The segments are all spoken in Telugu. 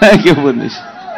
థ్యాంక్ యూ పూర్ణేష్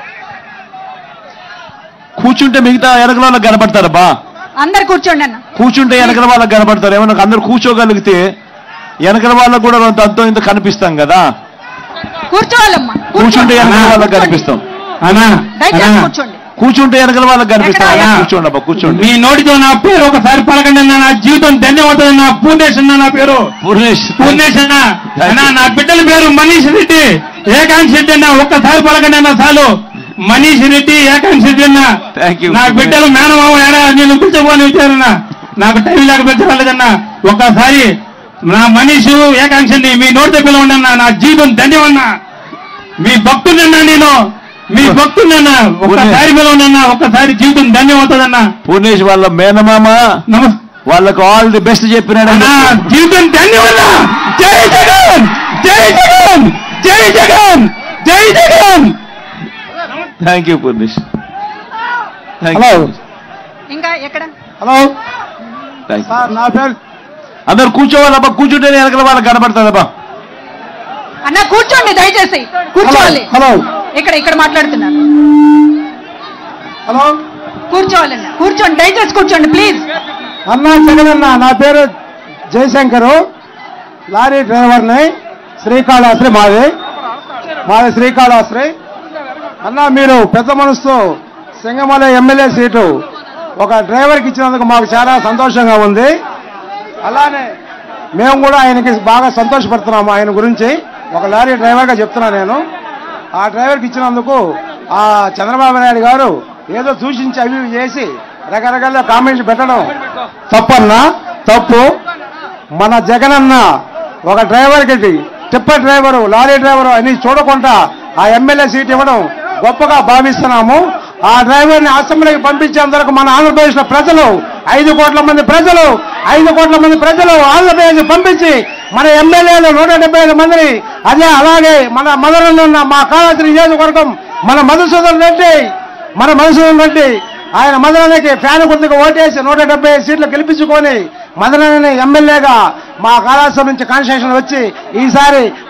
కూర్చుంటే మిగతా వెనకల వాళ్ళకి కనపడతారబ్బా అందరు కూర్చోండి అన్న కూర్చుంటే వెనకల వాళ్ళకి కనపడతారు ఏమన్నా అందరు కూర్చోగలిగితే వెనకల వాళ్ళకు కూడా కొంత అంతో ఇంత కనిపిస్తాం కదా కూర్చోవాలమ్మా కూర్చుంటే వెనకల వాళ్ళకి కూర్చోండి. కనిపిస్తాం అన్నా దయచేసి అన్నా, కూర్చోండి కూర్చుంటే వెనకల వాళ్ళకి కనిపిస్తాం ఎక్కడ? కూర్చోండి అబ్బా కూర్చోండి మీ నోటితో నా పేరు ఒకసారి పలకండి అన్న నా జీవితం ధన్యవాదాలు నా పూర్ణేష్ అన్న నా పేరు పూర్ణేష్ పూర్ణేష్ అన్న అన్న నా బిడ్డల పేరు మనీష్ రెడ్డి ఏకాంక్ష రెడ్డి అన్న ఒక్కసారి పలకండి అన్న చాలు మనీష్ రెడ్డి ఏకాంక్ష రెడ్డి అన్న Thank you. నా బిడ్డలు మేనమామ ఏడా నేను పిలిచబోని వచ్చారన్న నాకు టైం లేక పిలిచరాలేదన్న ఒక్కసారి నా మనీష్ ఏకాంక్షని మీ నోటితో పిలవండి అన్న నా జీవితం ధన్యమన్నా మీ భక్తుడన్నా నేను మీ భక్తుడన్నా ఒక్కసారి పిలవండి అన్న ఒక్కసారి జీవితం ధన్యమవుతుందన్న పూర్ణేష్ వాళ్ళ మేనమామ నమస్తే వాళ్ళకు ఆల్ ది బెస్ట్ చెప్పినాడు అన్నా జీవితం ధన్యవాద జై జగన్ జై జగన్ జై జగన్ జై Jagan thank you Purnesh hello ఇంకా ఎక్కడ హలో థ్యాంక్ సార్ నా పేరు అందరు కూర్చోవాలబ్బా కూర్చుంటే వెనకల వాళ్ళకి కనపడుతుందబ్బా అన్న కూర్చోండి దయచేసి కూర్చోవాలి హలో ఇక్కడ ఇక్కడ మాట్లాడుతున్నారు హలో కూర్చోవాలన్న కూర్చోండి దయచేసి కూర్చోండి ప్లీజ్ అన్నా జగనన్న నా పేరు జయశంకరు లారీ డ్రైవర్ని శ్రీకాళహస్తి మాది మాది శ్రీకాళహస్తి అన్న మీరు పెద్ద మనసుతో సింగమల ఎమ్మెల్యే సీటు ఒక డ్రైవర్కి ఇచ్చినందుకు మాకు చాలా సంతోషంగా ఉంది అలానే మేము కూడా ఆయనకి బాగా సంతోషపడుతున్నాము ఆయన గురించి ఒక లారీ డ్రైవర్గా చెప్తున్నా నేను ఆ డ్రైవర్కి ఇచ్చినందుకు ఆ చంద్రబాబు నాయుడు గారు ఏదో సూచించి అవి ఇవి చేసి రకరకాల కామెంట్స్ పెట్టడం తప్పన్నా తప్పు మన జగనన్న ఒక డ్రైవర్కి టిప్పర్ డ్రైవరు లారీ డ్రైవరు అని చూడకుండా ఆ ఎమ్మెల్యే సీట్ ఇవ్వడం గొప్పగా భావిస్తున్నాము ఆ డ్రైవర్ని అసెంబ్లీకి పంపించేందుకు మన ఆంధ్రప్రదేశ్ లో ప్రజలు ఐదు కోట్ల మంది ప్రజలు ఐదు కోట్ల మంది ప్రజలు ఆంధ్రప్రదేశ్ పంపించి మన ఎమ్మెల్యేలు నూట డెబ్బై ఐదు మందిని అదే అలాగే మన మదనలో ఉన్న మా కాళాద్రి నియోజకవర్గం మన మధుసూదన్ రెడ్డి మన మధుసూదన్ రెడ్డి ఆయన మదనకి ఫ్యాన్ గుర్తుకు ఓటేసి నూట డెబ్బై ఐదు సీట్లు గెలిపించుకొని మదనని ఎమ్మెల్యేగా మా కళాశాల నుంచి కాన్స్టిట్యూషన్ వచ్చి ఈసారి